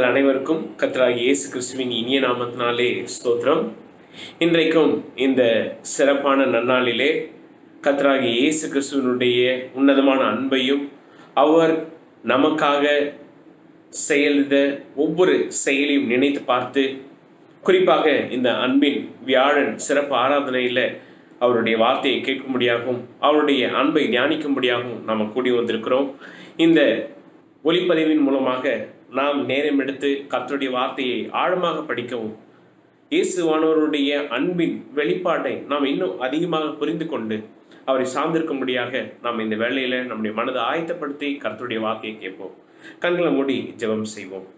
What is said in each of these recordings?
உங்கள் அனைவருக்கும் கர்த்தராகிய இயேசு கிறிஸ்துவின் இனிய நாமத்தினாலே ஸ்தோத்திரம் இன்றைக்கும் இந்த சிறப்பான நன்னாளிலே கர்த்தராகிய இயேசு கிறிஸ்துவனுடைய உன்னதமான அன்பையும் அவர் நமக்காக செயல்த ஒவ்வொரு செயலையும் நினைத்து பார்த்து குறிப்பாக இந்த அன்பின் வியாழன் சிறப்பு ஆராதனையில் அவருடைய வார்த்தையை கேட்கும்படியாகவும் அவருடைய அன்பை தியானிக்கும்படியாகவும் நாம் கூடி வந்திருக்கிறோம் இந்த ஒளிப்பதிவின் மூலமாக நாம் நேரம் எடுத்து கர்த்தருடைய வார்த்தையை ஆழமாக படிக்கவும் இயேசுவானவருடைய அன்பின் வெளிப்பாட்டை நாம் இன்னும் அதிகமாக புரிந்து கொண்டு அவரை சார்ந்திருக்கும்படியாக நாம் இந்த வேளையில நம்முடைய மனதை ஆயத்தப்படுத்தி கர்த்தருடைய வார்த்தையை கேட்போம் கண்களை மூடி ஜெபம் செய்வோம்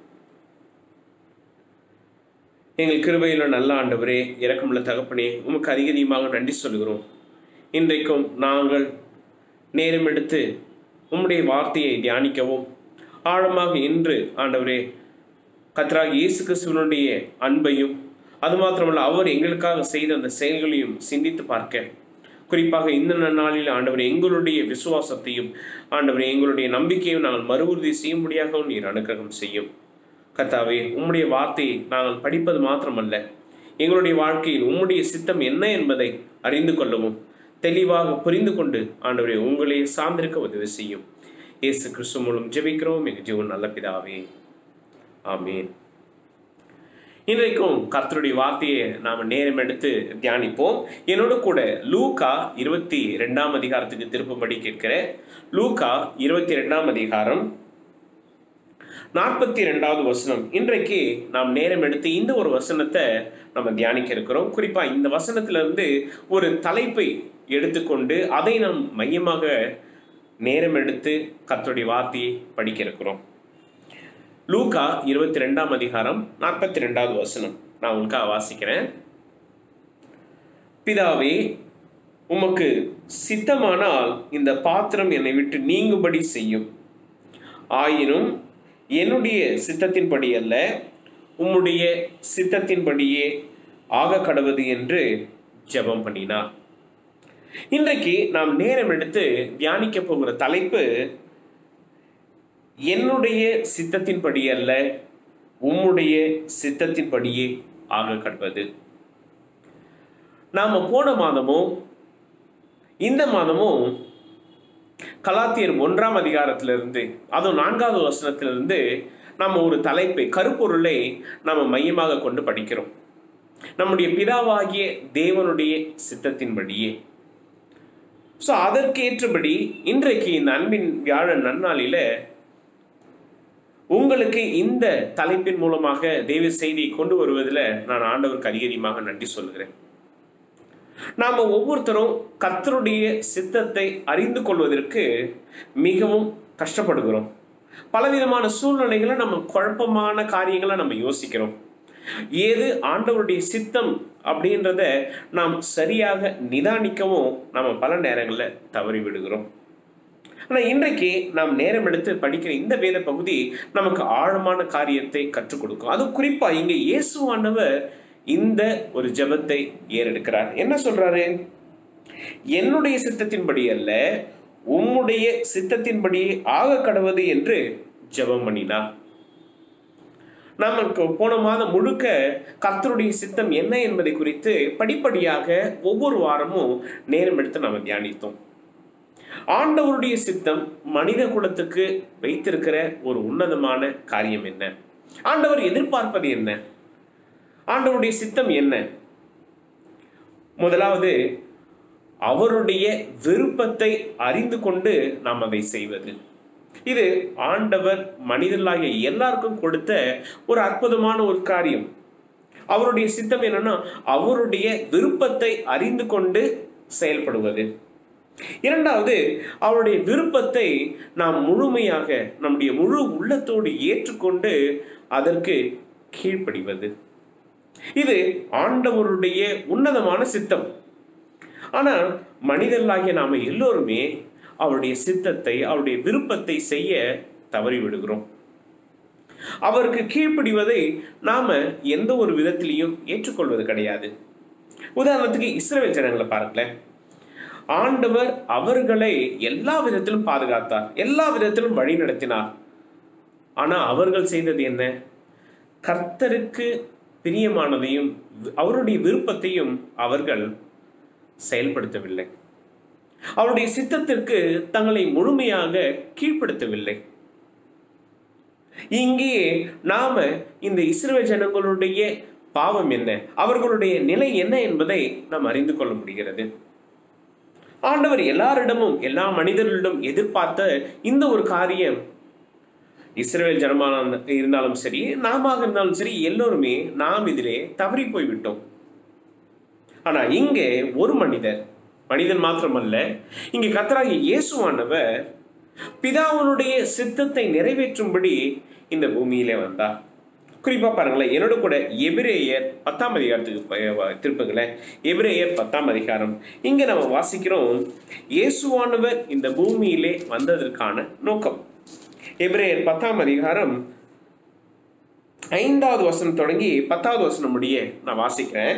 எங்கள் கிருபையில நல்ல ஆண்டவரே இரக்கமுள்ள தகப்பனே உமக்கு அதிக அதிகமாக நன்றி சொல்கிறோம் இன்றைக்கும் நாங்கள் நேரம் எடுத்து உம்முடைய வார்த்தையை தியானிக்கவும் ஆழமாக இன்று ஆண்டவரே கத்ராக இயேசு கிறிஸ்துவனுடைய அன்பையும் அது மாத்திரமல்ல அவர் எங்களுக்காக செய்த அந்த செயல்களையும் சிந்தித்து பார்க்க குறிப்பாக இந்த நாளில் ஆண்டவர் எங்களுடைய விசுவாசத்தையும் ஆண்டவர் எங்களுடைய நம்பிக்கையும் நாங்கள் மறு உறுதி செய்யும்படியாகவும் நீர் அனுக்கிரகம் செய்யும் கர்த்தாவே உம்முடைய வார்த்தையை நாங்கள் படிப்பது மாத்திரமல்ல எங்களுடைய வாழ்க்கையில் உம்முடைய சித்தம் என்ன என்பதை அறிந்து கொள்ளவும் தெளிவாக புரிந்து கொண்டு ஆண்டவரை உங்களை சார்ந்திருக்க உதவி செய்யும் இயேசு கிறிஸ்து மூலம் ஜெபிக்கிறோம் எங்கள் ஜீவன் நல்ல பிதாவே ஆமீன் இன்றைக்கும் கர்த்தருடைய வார்த்தையை நாம் நேரம் எடுத்து தியானிப்போம் என்னோட கூட லூகா இருபத்தி ரெண்டாம் அதிகாரத்துக்கு திருப்பும்படி கேட்கிறேன் லூகா இருபத்தி ரெண்டாம் அதிகாரம் நாற்பத்தி ரெண்டாவது வசனம் இன்றைக்கு நாம் நேரம் எடுத்து இந்த ஒரு வசனத்தை நம்ம தியானிக்க இருக்கிறோம் குறிப்பா இந்த வசனத்திலிருந்து ஒரு தலைப்பை எடுத்துக்கொண்டு அதை நாம் மையமாக நேரம் எடுத்து கர்த்தருடைய வார்த்தையை படிக்க இருக்கிறோம் லூகா இருபத்தி ரெண்டாம் அதிகாரம் நாற்பத்தி ரெண்டாவது வசனம் நான் உங்களுக்காக வாசிக்கிறேன் பிதாவே உமக்கு சித்தமானால் இந்த பாத்திரம் என்னை விட்டு நீங்கும்படி செய்யும் ஆயினும் என்னுடைய சித்தத்தின்படி அல்ல உம்முடைய சித்தத்தின்படியே ஆக கடவுது என்று ஜெபம் பண்ணினார் இன்றைக்கு நாம் நேரம் எடுத்து தியானிக்க போகிற தலைப்பு என்னுடைய சித்தத்தின்படி அல்ல உம்முடைய சித்தத்தின்படியே ஆக கடவது நாம போன மாதமும் இந்த மாதமும் கலாத்தியர் ஒன்றாம் அதிகாரத்திலிருந்து அதுவும் நான்காவது வசனத்திலிருந்து நம்ம ஒரு தலைப்பை கருப்பொருளை நம்ம மையமாக கொண்டு படிக்கிறோம் நம்முடைய பிதாவாகிய தேவனுடைய சித்தத்தின்படியே ஸோ அதற்கேற்றபடி இன்றைக்கு இந்த அன்பின் வியாழன் நன்னாளில உங்களுக்கு இந்த தலைப்பின் மூலமாக தெய்வ செய்தியை கொண்டு வருவதில் நான் ஆண்டவருக்கு அதிகமாக நன்றி சொல்கிறேன் நாம ஒவ்வொருத்தரும் கர்த்தருடைய சித்தத்தை அறிந்து கொள்வதற்கு மிகவும் கஷ்டப்படுகிறோம் பலவிதமான சூழ்நிலைகளை நம்ம குழப்பமான காரியங்களை நம்ம யோசிக்கிறோம் ஏது ஆண்டவருடைய சித்தம் அப்படின்றத நாம் சரியாக நிதானிக்கவும் நம்ம பல நேரங்களில் தவறி விடுகிறோம் ஆனால் இன்றைக்கு நாம் நேரம் எடுத்து படிக்கிற இந்த வேத பகுதி நமக்கு ஆழமான காரியத்தை கற்றுக் கொடுக்கும் அது குறிப்பாக இங்கே இயேசுவானவர் இந்த ஒரு ஜபத்தை ஏறெடுக்கிறார் என்ன சொல்றாரு என்னுடைய சித்தத்தின்படி அல்ல உம்முடைய சித்தத்தின்படி ஆக கடவது என்று ஜபம் பண்ணினார் நமக்கு போன மாதம் முழுக்க கர்த்தருடைய சித்தம் என்ன என்பதை குறித்து படிப்படியாக ஒவ்வொரு வாரமும் நேரம் எடுத்து நாம் தியானித்தோம் ஆண்டவருடைய சித்தம் மனித குலத்துக்கு வைத்திருக்கிற ஒரு உன்னதமான காரியம் என்ன ஆண்டவர் எதிர்பார்ப்பது என்ன ஆண்டவருடைய சித்தம் என்ன முதலாவது அவருடைய விருப்பத்தை அறிந்து கொண்டு நாம் அதை செய்வது இது ஆண்டவர் மனிதர்களாகிய எல்லாருக்கும் கொடுத்த ஒரு அற்புதமான ஒரு காரியம் அவருடைய சித்தம் என்னன்னா அவருடைய விருப்பத்தை அறிந்து கொண்டு செயல்படுவது இரண்டாவது அவருடைய விருப்பத்தை நாம் முழுமையாக நம்முடைய முழு உள்ளத்தோடு ஏற்றுக்கொண்டு அதற்கு கீழ்ப்படிவது இது ஆண்டவருடைய உன்னதமான சித்தம் ஆனால் மனிதர்களாகிய நாம எல்லோருமே அவருடைய சித்தத்தை அவருடைய விருப்பத்தை செய்ய தவறி விடுகிறோம் அவருக்கு கீழ்ப்படிவதை நாம எந்த ஒரு விதத்திலையும் ஏற்றுக்கொள்வது கிடையாது உதாரணத்துக்கு இஸ்ரேல் ஜனங்களை பாருங்களேன் ஆண்டவர் அவர்களை எல்லா விதத்திலும் பாதுகாத்தார் எல்லா விதத்திலும் வழி நடத்தினார் ஆனா அவர்கள் செய்தது என்ன கர்த்தருக்கு பிரியமானதையும் அவருடைய விருப்பத்தையும் அவர்கள் செயல்படுத்தவில்லை அவருடைய சித்தத்திற்கு தங்களை முழுமையாக கீழ்ப்படுத்தவில்லை இங்கே நாம இந்த இஸ்ரேல் ஜனங்களுடைய பாவம் என்ன அவர்களுடைய நிலை என்ன என்பதை நாம் அறிந்து கொள்ள முடிகிறது ஆண்டவர் எல்லாரிடமும் எல்லா மனிதர்களிடம் எதிர்பார்த்த இந்த ஒரு காரியம் இஸ்ரேல் ஜனமான இருந்தாலும் சரி நாம இருந்தாலும் சரி எல்லோருமே நாம் இதிலே தவறி போய்விட்டோம் ஆனா இங்கே ஒரு மனிதர் மனிதன் மாத்திரமல்ல இங்கே கத்தராகி இயேசுவானவர் பிதாவனுடைய சித்தத்தை நிறைவேற்றும்படி இந்த பூமியிலே வந்தார் குறிப்பா பாருங்களேன் என்னோட கூட எபிரேயர் பத்தாம் அதிகாரத்துக்கு திருப்புங்களேன் எபிரேயர் பத்தாம் அதிகாரம் இங்க நம்ம வாசிக்கிறோம் இயேசுவானவர் இந்த பூமியிலே வந்ததற்கான நோக்கம் எபிரேயர் பத்தாம் அதிகாரம் ஐந்தாவது வசனம் தொடங்கி பத்தாவது வசனம் முடிய நான் வாசிக்கிறேன்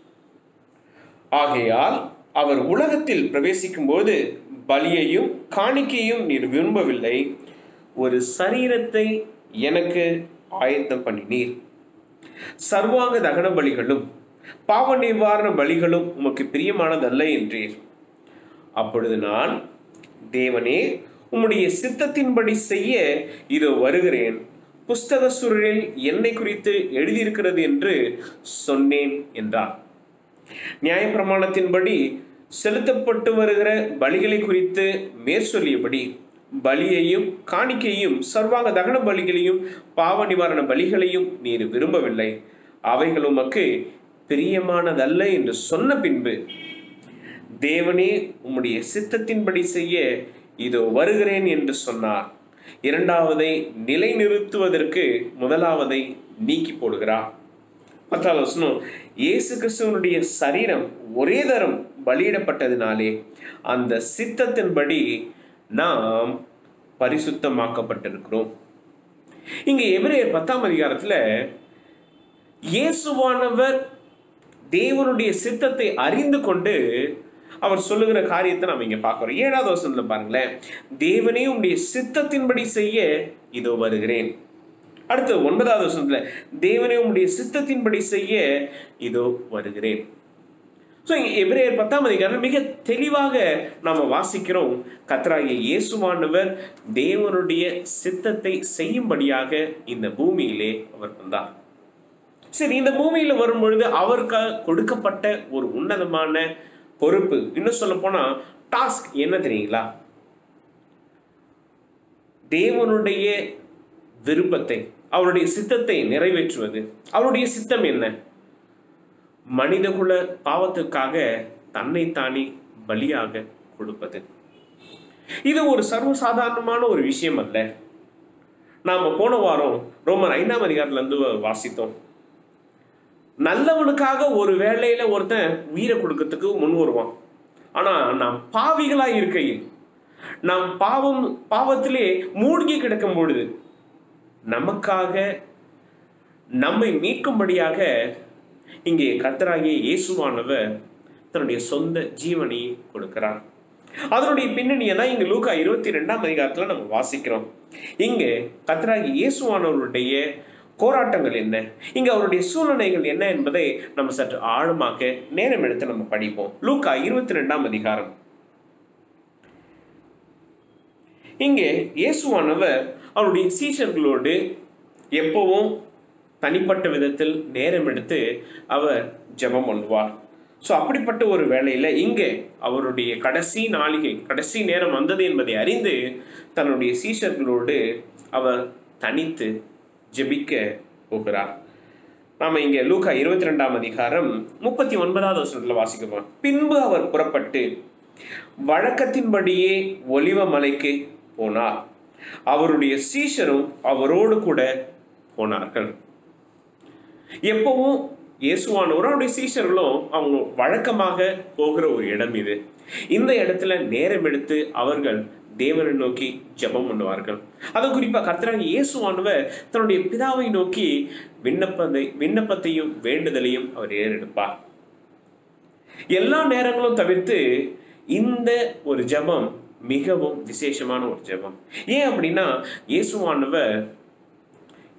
ஆகையால் அவர் உலகத்தில் பிரவேசிக்கும் போது பலியையும் காணிக்கையும் நீர் விரும்பவில்லை ஒரு சரீரத்தை எனக்கு ஆயத்தம் பண்ணினீர் சர்வாங்க தகன பலிகளும் பாவ நிவாரண பலிகளும் உமக்கு பிரியமானதல்ல என்றீர் அப்பொழுது நான் தேவனே உம்முடைய சித்தத்தின்படி செய்ய இதோ வருகிறேன் புஸ்தக சுருளில் என்னை குறித்து எழுதியிருக்கிறது என்று சொன்னேன் என்றார் நியாயப்பிரமாணத்தின்படி செலுத்தப்பட்டு வருகிற பலிகளை குறித்து மேற்சொல்லியபடி பலியையும் காணிக்கையும் சர்வாங்க தகன பலிகளையும் பாவ நிவாரண பலிகளையும் நீர் விரும்பவில்லை அவைகள் உமக்கு பிரியமானதல்ல என்று சொன்ன பின்பு தேவனே உம்முடைய சித்தத்தின்படி செய்ய இதோ வருகிறேன் என்று சொன்னார் இரண்டாவதை நிலைநிறுத்துவதற்கு முதலாவதை நீக்கி போடுகிறார் பத்தாவது வசனம் இயேசு கிறிஸ்துவனுடைய சரீரம் ஒரே தரம் பலியிடப்பட்டதினாலே அந்த சித்தத்தின்படி நாம் பரிசுத்தமாக்கப்பட்டிருக்கிறோம் இங்க எபிரேயர் பத்தாம் அதிகாரத்துல இயேசுவானவர் தேவனுடைய சித்தத்தை அறிந்து கொண்டு அவர் சொல்லுகிற காரியத்தை நாம் இங்க பார்க்கிறோம் ஏழாவது வசனத்துல பாருங்களேன் தேவனே உடைய சித்தத்தின்படி செய்ய இதோ வருகிறேன் அடுத்து ஒன்பதாவது வசனத்துல தேவனே உடைய சித்தத்தின்படி செய்ய இதோ வருகிறேன் ஸோ எபிரேயர் பத்தாம் அதிகாரம் மிக தெளிவாக நாம் வாசிக்கிறோம் கத்தராகிய இயேசுவானவர் தேவனுடைய சித்தத்தை செய்யும்படியாக இந்த பூமியிலே அவர் வந்தார் சரி இந்த பூமியில வரும் பொழுது அவருக்கு கொடுக்கப்பட்ட ஒரு உன்னதமான பொறுப்பு இன்னும் சொல்ல போனா டாஸ்க் என்ன தெரியுங்களா தேவனுடைய விருப்பத்தை அவருடைய சித்தத்தை நிறைவேற்றுவது அவருடைய சித்தம் என்ன மனிதகுல பாவத்துக்காக தன்னைத்தானே பலியாக கொடுப்பது இது ஒரு சர்வசாதாரணமான ஒரு விஷயம் அல்ல நாம போன வாரம் ரோமர் ஐந்தாம் அதிகாரத்துல இருந்து வாசித்தோம் நல்லவனுக்காக ஒரு வேலையில ஒருத்தன் உயிரை கொடுக்கறதுக்கு முன் வருவான் ஆனா நாம் பாவிகளா இருக்கையில் நாம் பாவம் பாவத்திலே மூழ்கி கிடக்கும் பொழுது நமக்காக நம்மை மீட்கும்படியாக இங்கே கர்த்தராகிய இயேசுவானவர் தன்னுடைய சொந்த ஜீவனை கொடுக்கிறார் அதனுடைய பின்னணியை தான் இங்க லூக்கா இருபத்தி ரெண்டாம் அதிகாரத்துல நம்ம வாசிக்கிறோம் இங்கே கர்த்தராகிய இயேசுவானவருடைய போராட்டங்கள் என்ன இங்க அவருடைய சூழ்நிலைகள் என்ன என்பதை நம்ம சற்று ஆழமாக நேரம் எடுத்து நம்ம படிப்போம் லூக்கா இருபத்தி ரெண்டாம் அதிகாரம் இங்கே இயேசுவானவர் அவருடைய சீஷர்களோடு எப்பவும் தனிப்பட்ட விதத்தில் நேரம் எடுத்து அவர் ஜெபம் பண்ணுவார் ஸோ அப்படிப்பட்ட ஒரு வேளையில் இங்கே அவருடைய கடைசி நாளிகை கடைசி நேரம் வந்தது என்பதை அறிந்து தன்னுடைய சீஷர்களோடு அவர் தனித்து ஜெபிக்க போகிறார் நாம இங்கே லூக்கா இருபத்தி ரெண்டாம் அதிகாரம் முப்பத்தி ஒன்பதாவது வருஷத்துல வாசிக்கிறோம் பின்பு அவர் புறப்பட்டு வழக்கத்தின்படியே ஒலிவ மலைக்கு போனார் அவருடைய சீஷரும் அவரோடு கூட போனார்கள் எப்பவும் இயேசுவானவரும் அவருடைய சீஷர்களும் அவங்க வழக்கமாக போகிற ஒரு இடம் இது இந்த இடத்துல நேரம் எடுத்து அவர்கள் தேவனை நோக்கி ஜெபம் பண்ணுவார்கள் அதுவும் குறிப்பா கர்த்தராக இயேசுவானவர் தன்னுடைய பிதாவை நோக்கி விண்ணப்பத்தை விண்ணப்பத்தையும் வேண்டுதலையும் அவர் ஏறெடுப்பார் எல்லா நேரங்களும் தவிர்த்து இந்த ஒரு ஜெபம் மிகவும் விசேஷமான ஒரு ஜெபம் ஏன் அப்படின்னா இயேசுவானவர்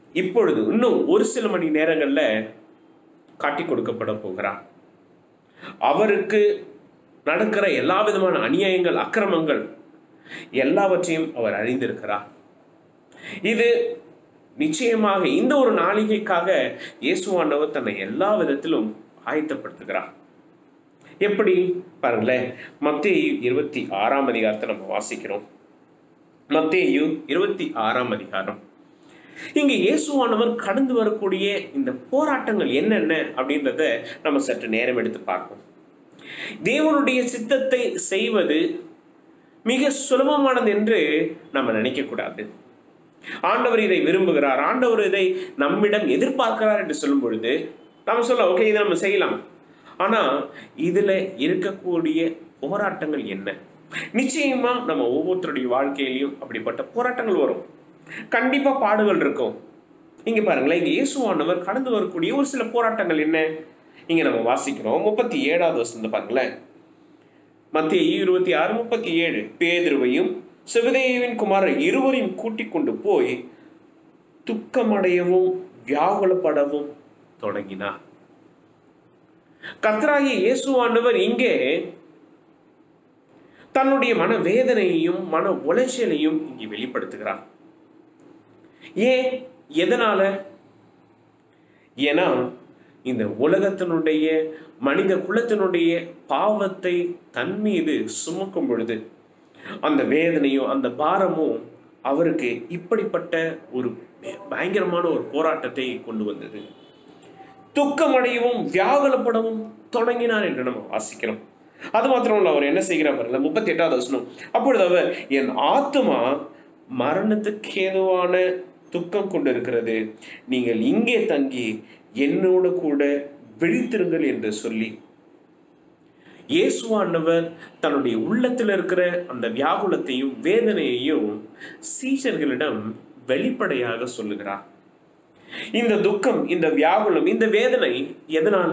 இப்பொழுது இன்னும் ஒரு சில மணி நேரங்கள்ல காட்டி கொடுக்கப்பட போகிறார் அவருக்கு நடக்கிற எல்லா விதமான அநியாயங்கள் அக்கிரமங்கள் எல்லாவற்றையும் அவர் அறிந்திருக்கிறார் இது நிச்சயமாக இந்த ஒரு நாளிகைக்காக இயேசுவானவர் தன்னை எல்லா விதத்திலும் ஆயத்தப்படுத்துகிறார் எப்படி பாருங்களேன் மத்தேயு இருபத்தி ஆறாம் அதிகாரத்தை நம்ம வாசிக்கிறோம் மத்தேயு இருபத்தி ஆறாம் அதிகாரம் இங்க இயேசுவானவர் கடந்து வரக்கூடிய இந்த போராட்டங்கள் என்னென்ன அப்படின்றத நம்ம சற்று நேரம் எடுத்து பார்ப்போம் தேவனுடைய சித்தத்தை செய்வது மிக சுலபமானது என்று நம்ம நினைக்க கூடாது ஆண்டவர் இதை விரும்புகிறார் ஆண்டவர் இதை நம்மிடம் எதிர்பார்க்கிறார் என்று சொல்லும் பொழுது நம்ம சொல்ல ஓகே இதை நம்ம செய்யலாம் ஆனா இதுல இருக்கக்கூடிய போராட்டங்கள் என்ன நிச்சயமா நம்ம ஒவ்வொருத்தருடைய வாழ்க்கையிலையும் அப்படிப்பட்ட போராட்டங்கள் வரும் கண்டிப்பா பாடுகள் இருக்கும் இங்க பாருங்களேன் இங்க இயேசுவானவர் கடந்து வரக்கூடிய ஒரு சில போராட்டங்கள் என்ன இங்க நம்ம வாசிக்கிறோம் முப்பத்தி ஏழாவது வருஷம் பாருங்களேன் மத்திய இருபத்தி ஆறு முப்பத்தி ஏழு பேதுருவையும் சிவதேவின் குமாரர் இருவரையும் கூட்டிக் கொண்டு போய் துக்கமடையவும் வியாகுலப்படவும் தொடங்கினார் கர்த்தராகிய இயேசுவானவர் இங்கே தன்னுடைய மன வேதனையையும் மன உளைச்சலையும் இங்கே வெளிப்படுத்துகிறார் ஏன் எதனால ஏன்னா இந்த உலகத்தினுடைய மனித குலத்தினுடைய பாவத்தை தன் மீது சுமக்கும் பொழுது அந்த வேதனையும் அந்த பாரமும் அவருக்கு இப்படிப்பட்ட ஒரு பயங்கரமான ஒரு போராட்டத்தை கொண்டு வந்தது துக்கமடையவும் வியாகுலப்படவும் தொடங்கினார் என்று நம்ம வாசிக்கிறோம் அது மாத்திரம் இல்ல அவர் என்ன செய்கிறார் பாருங்க முப்பத்தி எட்டாவது வசனம் அப்பொழுது அவர் என் ஆத்துமா மரணத்துக்கு ஏதுவான துக்கம் கொண்டிருக்கிறது நீங்கள் இங்கே தங்கி என்னோடு கூட விழித்திருங்கள் என்று சொல்லி இயேசுவானவர் தன்னுடைய உள்ளத்தில் இருக்கிற அந்த வியாகுலத்தையும் வேதனையையும் சீஷர்களிடம் வெளிப்படையாக சொல்லுகிறார் இந்த துக்கம் இந்த வியாகுலம் இந்த வேதனை எதனால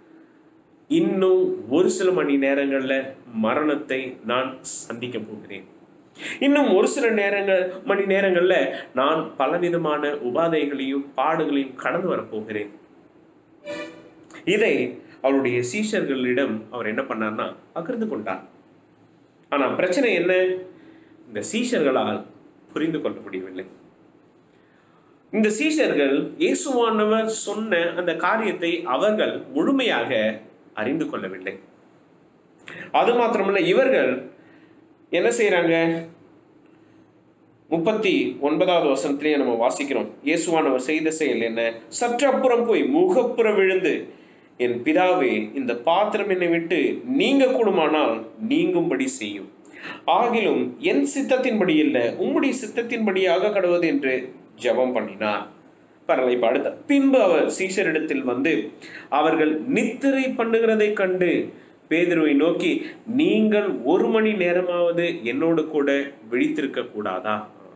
இன்னும் ஒரு சில மணி நேரங்கள்ல மரணத்தை நான் சந்திக்க போகிறேன் இன்னும் ஒரு சில நேரங்கள் மணி நேரங்கள்ல நான் பலவிதமான உபாதைகளையும் பாடுகளையும் கடந்து வரப்போகிறேன் இதை அவருடைய சீஷர்களிடம் அவர் என்ன பண்ணார்னா பகிர்ந்து கொண்டார் ஆனா பிரச்சனை என்ன இந்த சீஷர்களால் புரிந்து கொள்ள முடியவில்லை இந்த சீஷர்கள் இயேசுவானவர் சொன்ன அந்த காரியத்தை அவர்கள் முழுமையாக அறிந்து கொள்ளவில்லை அது மாத்திரமல்ல இவர்கள் என்ன செய்யறாங்க முப்பத்தி ஒன்பதாவது வசனத்திலேயே நம்ம வாசிக்கிறோம் இயேசுவானவர் செய்த செயல் என்ன சற்று அப்புறம் போய் முகப்புற விழுந்து என் பிதாவே இந்த பாத்திரம் என்னை விட்டு நீங்க கூடுமானால் நீங்கும்படி செய்யும் ஆகிலும் என் சித்தத்தின்படி இல்லை உம்முடைய சித்தத்தின்படியாக கடவுது என்று ஜெபம் பண்ணினார் பரலை இப்ப அடுத்த பின்பு அவர் சீஷரிடத்தில் வந்து அவர்கள் நித்திரை பண்ணுகிறதை கண்டு பேதுருவை நோக்கி நீங்கள் ஒரு மணி நேரமாவது என்னோடு கூட விழித்திருக்க கூடாதா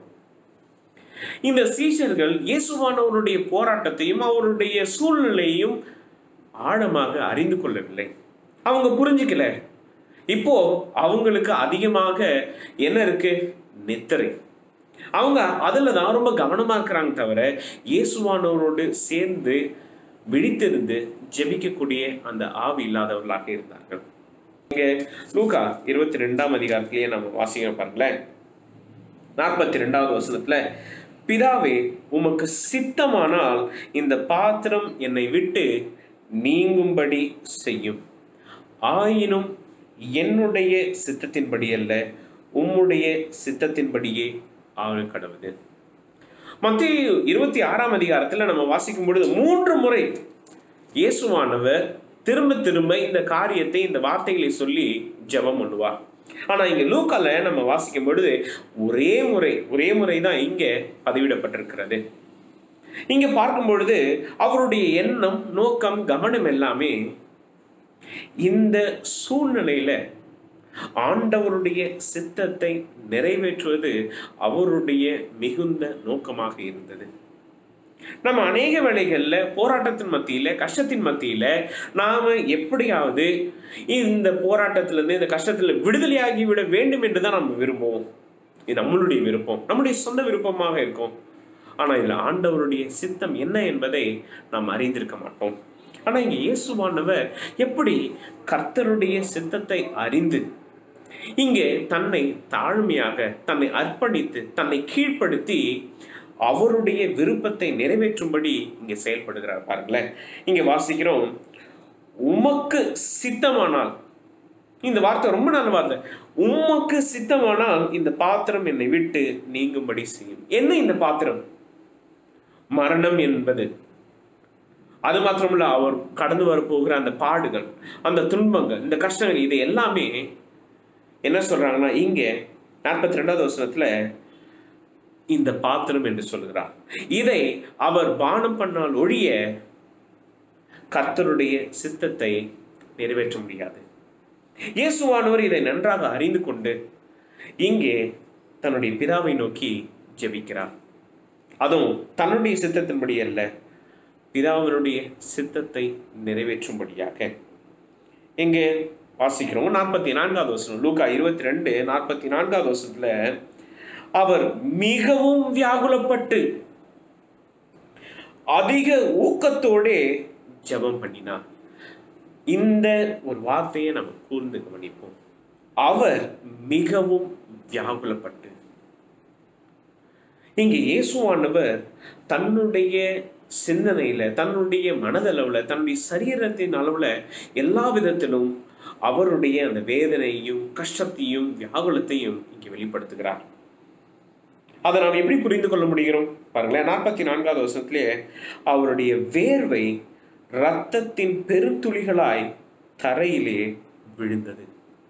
இந்த சீஷர்கள் இயேசுவானவருடைய போராட்டத்தையும் அவருடைய சூழ்நிலையையும் ஆழமாக அறிந்து கொள்ளவில்லை அவங்க புரிஞ்சுக்கல இப்போ அவங்களுக்கு அதிகமாக என்ன இருக்கு நித்திரை அவங்க அதில் தான் ரொம்ப கவனமாக இருக்கிறாங்க தவிர இயேசுவானவரோடு சேர்ந்து விழித்திருந்து ஜெபிக்கக்கூடிய அந்த ஆவி இல்லாதவர்களாக இருந்தார்கள் இங்கே லூகா இருபத்தி ரெண்டாம் அதிகாரத்திலேயே நம்ம வாசிக்கிறோம் பாருங்களேன் நாற்பத்தி ரெண்டாவது வசனத்துல பிதாவே உமக்கு சித்தமானால் இந்த பாத்திரம் என்னை விட்டு நீங்கும்படி செய்யும் ஆயினும் என்னுடைய சித்தத்தின்படி அல்ல உம்முடைய சித்தத்தின்படியே ஆக கடவுது மத்திய இருபத்தி ஆறாம் அதிகாரத்தில் நம்ம வாசிக்கும் பொழுது மூன்று முறை இயேசுவானவர் திரும்ப திரும்ப இந்த காரியத்தை இந்த வார்த்தைகளை சொல்லி ஜெபம் பண்ணுவார் ஆனா இங்க லூக்கால நம்ம வாசிக்கும் பொழுது ஒரே முறை ஒரே முறை தான் இங்க பதிவிடப்பட்டிருக்கிறது இங்க பார்க்கும் பொழுது அவருடைய எண்ணம் நோக்கம் கவனம் எல்லாமே இந்த சூழ்நிலையில ஆண்டவருடைய சித்தத்தை நிறைவேற்றுவது அவருடைய மிகுந்த நோக்கமாக இருந்தது நம்ம அநேக வேளைகள்ல போராட்டத்தின் மத்தியில கஷ்டத்தின் மத்தியில நாம எப்படியாவது இந்த போராட்டத்திலிருந்து இந்த கஷ்டத்துல விடுதலையாகி விட வேண்டும் என்று தான் நம்ம விரும்புவோம் இது நம்மளுடைய விருப்பம் நம்முடைய சொந்த விருப்பமாக இருக்கும் ஆனால் இதில் ஆண்டவருடைய சித்தம் என்ன என்பதை நாம் அறிந்திருக்க மாட்டோம் ஆனால் இங்கே இயேசுவானவர் எப்படி கர்த்தருடைய சித்தத்தை அறிந்து இங்கே தன்னை தாழ்மையாக தன்னை அர்ப்பணித்து தன்னை கீழ்ப்படுத்தி அவருடைய விருப்பத்தை நிறைவேற்றும்படி இங்கே செயல்படுகிறார் பாருங்களேன் இங்கே வாசிக்கிறோம் உமக்கு சித்தமானால் இந்த வார்த்தை ரொம்ப நல்ல வார்த்தை உமக்கு சித்தமானால் இந்த பாத்திரம் என்னை விட்டு நீங்கும்படி செய்யும் என்ன இந்த பாத்திரம் மரணம் என்பது அது மாத்திரமல்ல அவர் கடந்து வரப்போகிற அந்த பாடுகள் அந்த துன்பங்கள் இந்த கஷ்டங்கள் இது எல்லாமே என்ன சொல்றாங்கன்னா இங்கே நாற்பத்தி ரெண்டாவது வசனத்துல இந்த பாத்திரம் என்று சொல்கிறார் இதை அவர் பானம் பண்ணால் ஒழிய கர்த்தருடைய சித்தத்தை நிறைவேற்ற முடியாது இயேசுவானவர் இதை நன்றாக அறிந்து கொண்டு இங்கே தன்னுடைய பிதாவை நோக்கி ஜெபிக்கிறார் அதுவும் தன்னுடைய சித்தத்தின்படி அல்ல பிதாவினுடைய சித்தத்தை நிறைவேற்றும்படியாக இங்கே வாசிக்கிறோம் நாற்பத்தி நான்காவது வருஷம் லூக்கா இருபத்தி ரெண்டு நாற்பத்தி நான்காவது வருஷத்துல அவர் மிகவும் வியாகுலப்பட்டு அதிக ஊக்கத்தோடே ஜெபம் பண்ணினார் இந்த ஒரு வார்த்தையை நம்ம கூர்ந்து கவனிப்போம் அவர் மிகவும் வியாகுலப்பட்டு இங்கே இயேசுவானவர் தன்னுடைய சிந்தனையில தன்னுடைய மனதளவுல தன்னுடைய சரீரத்தின் அளவுல எல்லா விதத்திலும் அவருடைய அந்த வேதனையும் கஷ்டத்தையும் வியாகுலத்தையும் இங்கே வெளிப்படுத்துகிறார் அதை நாம் எப்படி புரிந்து கொள்ள முடிகிறோம் பாருங்களேன் நாற்பத்தி நான்காவது வருஷத்திலே அவருடைய வேர்வை இரத்தத்தின் பெருந்துளிகளாய் தரையிலே விழுந்தது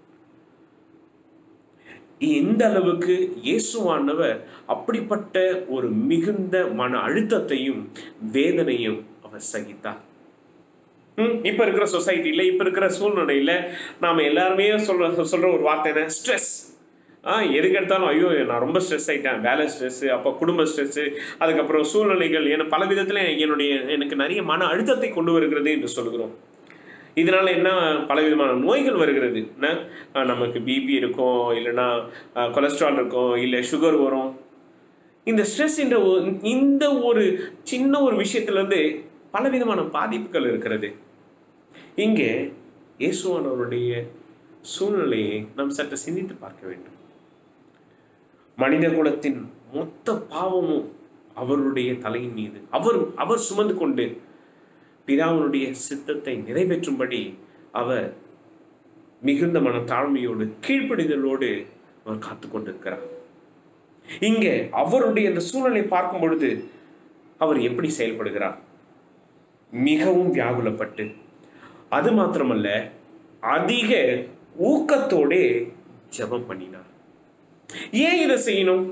இந்த அளவுக்கு இயேசுவானவர் அப்படிப்பட்ட ஒரு மிகுந்த மன அழுத்தத்தையும் வேதனையும் அவர் சகித்தார் ம், இப்ப இருக்கிற சொசைட்டில இப்ப இருக்கிற சூழ்நிலையில நாம எல்லாருமே சொல்ற சொல்ற ஒரு வார்த்தை என்ன ஸ்ட்ரெஸ் ஆ எதுக்கு எடுத்தாலும் ஐயோ நான் ரொம்ப ஸ்ட்ரெஸ் ஆயிட்டேன் வேலை ஸ்ட்ரெஸ் அப்போ குடும்ப ஸ்ட்ரெஸ் அதுக்கப்புறம் சூழ்நிலைகள் என பல விதத்துல என்னுடைய எனக்கு நிறைய மன அழுத்தத்தை கொண்டு வருகிறது என்று சொல்கிறோம் இதனால என்ன பலவிதமான நோய்கள் வருகிறது என்ன அஹ் நமக்கு பிபி இருக்கும் இல்லைன்னா அஹ், கொலஸ்ட்ரால் இருக்கும் இல்லை சுகர் வரும் இந்த ஸ்ட்ரெஸ் என்ற ஒரு- இந்த ஒரு சின்ன ஒரு விஷயத்துல இருந்து பலவிதமான பாதிப்புகள் இருக்கிறது இங்கே இயேசுவானவருடைய சூழ்நிலையை நாம் சற்று சிந்தித்து பார்க்க வேண்டும் மனித குலத்தின் மொத்த பாவமும் அவருடைய தலையின் மீது அவர் அவர் சுமந்து கொண்டு பிதாவினுடைய சித்தத்தை நிறைவேற்றும்படி அவர் மிகுந்த மன தாழ்மையோடு கீழ்ப்படிதலோடு அவர் காத்து கொண்டிருக்கிறார் இங்கே அவருடைய அந்த சூழ்நிலை பார்க்கும் பொழுது அவர் எப்படி செயல்படுகிறார் மிகவும் வியாகுலப்பட்டு அது மாத்திரமல்ல அதிக ஊக்கத்தோடே ஜெபம் பண்ணினார் ஏன் இதை செய்யணும்